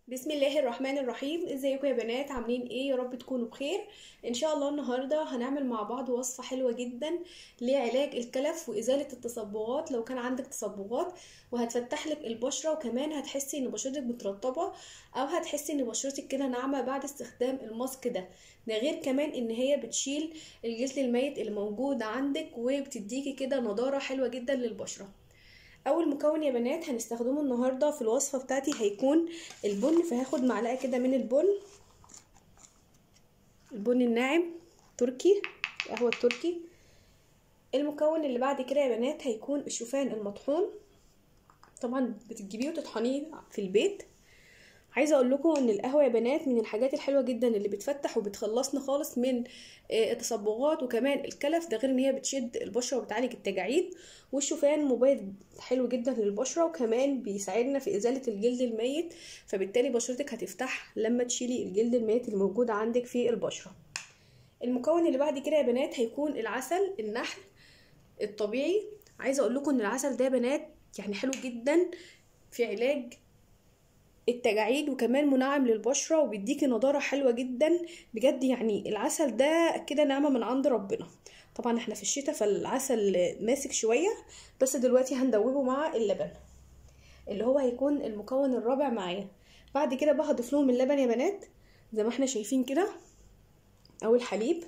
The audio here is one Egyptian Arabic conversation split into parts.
بسم الله الرحمن الرحيم ازيكم يا بنات عاملين ايه يا رب تكونوا بخير ان شاء الله النهارده هنعمل مع بعض وصفه حلوه جدا لعلاج الكلف وازاله التصبغات لو كان عندك تصبغات وهتفتح لك البشره وكمان هتحسي ان بشرتك مترطبه او هتحسي ان بشرتك كده ناعمه بعد استخدام الماسك ده ده غير كمان ان هي بتشيل الجلد الميت اللي موجود عندك وبتديكي كده نضاره حلوه جدا للبشره اول مكون يا بنات هنستخدمه النهارده في الوصفه بتاعتي هيكون البن فهاخد معلقه كده من البن البن الناعم تركي القهوه التركي المكون اللي بعد كده يا بنات هيكون الشوفان المطحون طبعا بتجيبيه وتطحنيه في البيت عايزه اقول لكم ان القهوه يا بنات من الحاجات الحلوه جدا اللي بتفتح وبتخلصنا خالص من التصبغات وكمان الكلف ده غير ان هي بتشد البشره وبتعالج التجاعيد والشوفان مبيد حلو جدا للبشره وكمان بيساعدنا في ازاله الجلد الميت فبالتالي بشرتك هتفتح لما تشيلي الجلد الميت اللي موجود عندك في البشره المكون اللي بعد كده يا بنات هيكون العسل النحل الطبيعي عايزه اقول لكم ان العسل ده يا بنات يعني حلو جدا في علاج التجاعيد وكمان منعم للبشرة وبيديكي نضارة حلوة جدا بجد يعني العسل ده كده نعمة من عند ربنا طبعا احنا في الشتاء فالعسل ماسك شوية بس دلوقتي هندوبه مع اللبن اللي هو هيكون المكون الرابع معايا بعد كده بقى هضيف لهم اللبن يا بنات زي ما احنا شايفين كده او الحليب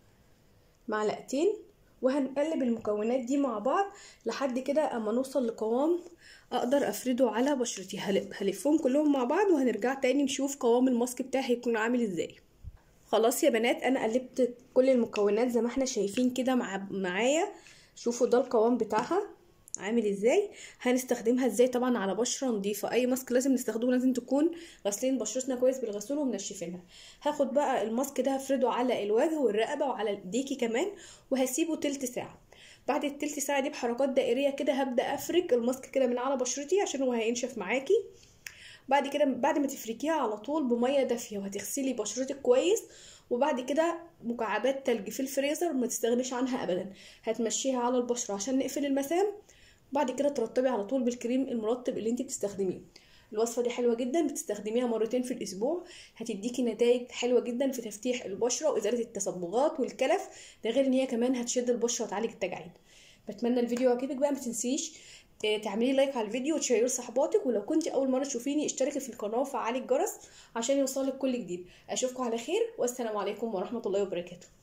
معلقتين وهنقلب المكونات دي مع بعض لحد كده اما نوصل لقوام اقدر افرده على بشرتي هلفهم كلهم مع بعض وهنرجع تاني نشوف قوام الماسك بتاعي هيكون عامل ازاي خلاص يا بنات انا قلبت كل المكونات زي ما احنا شايفين كده مع معايا شوفوا ده القوام بتاعها عامل ازاي هنستخدمها ازاي طبعا على بشره نظيفه اي ماسك لازم نستخدمه لازم تكون غاسلين بشرتنا كويس بالغسول ومنشفينها هاخد بقى الماسك ده هفرده على الوجه والرقبه وعلى ايديكي كمان وهسيبه تلت ساعه بعد التلت ساعه دي بحركات دائريه كده هبدا افرك الماسك كده من على بشرتي عشان هو هينشف معاكي بعد كده بعد ما تفركيها على طول بميه دافيه وهتغسلي بشرتك كويس وبعد كده مكعبات تلج في الفريزر ما تستغنيش عنها ابدا هتمشيها على البشره عشان نقفل المسام بعد كده ترطبي على طول بالكريم المرطب اللي انت بتستخدميه الوصفه دي حلوه جدا بتستخدميها مرتين في الاسبوع هتديكي نتائج حلوه جدا في تفتيح البشره وازاله التصبغات والكلف ده غير ان هي كمان هتشد البشره وتعالج التجاعيد بتمنى الفيديو يعجبك بقى ما تنسيش تعملي لايك على الفيديو وتشيريه لصحباتك ولو كنت اول مره تشوفيني اشتركي في القناه وفعلي الجرس عشان يوصلك كل جديد اشوفكم على خير والسلام عليكم ورحمه الله وبركاته